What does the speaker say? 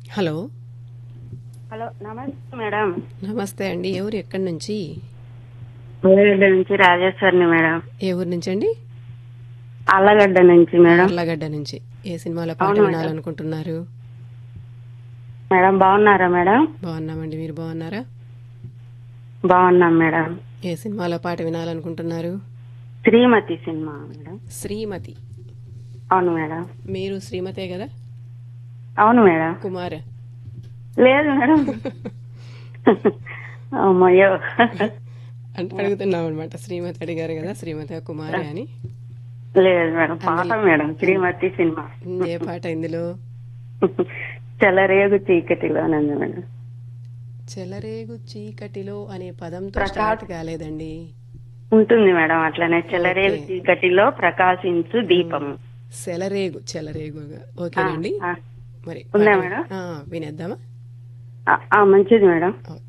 Hello hello నమస్తే madam నమస్తే అండి ఎవరు ఎక్కడి నుంచి వేరేగడ్డ నుంచి రాజేశ్వరిని మేడం ఏ ఊరు నుంచి అండి అల్లగడ్డ నుంచి మేడం అర్లగడ్డ నుంచి ఏ సినిమాలో పాట అవును మేడం. వినాలనుకుంటున్నారు మేడం బాగున్నారా మేడం బాగున్నామండి మీరు బాగున్నారా బాగున్నాం మేడం ఏ సినిమాలో పాట వినాలనుకుంటున్నారు శ్రీమతి సినిమా మేడం శ్రీమతి అవును మేడం మీరు శ్రీమతే కదా అవును మేడం కుమార్ లేదు మేడం అమ్మయ్యో అంటే అడుగుతున్నాం అనమాట శ్రీమతి అడిగారు కదా శ్రీమతి కుమారి అని లేదు మేడం పాట మేడం శ్రీమతి సినిమా ఏ పాట ఇందులో చెలరేగు చీకటిలో నంది మేడం చెలరేగు చీకటిలో అనే పదంతో ప్రకాష్. స్టార్ట్ కాలేదండి ఉంటుంది మేడం అట్లనే చెలరేగు ఓకే. చీకటిలో ప్రకాశించు దీపం చెలరేగు చెలరేగు ఓకేనండి ఆ, మరి ఉందా పాట- మేడం? ఆ, వినేద్దామా ఆ, ఆ, మంచిది మేడం ఓకే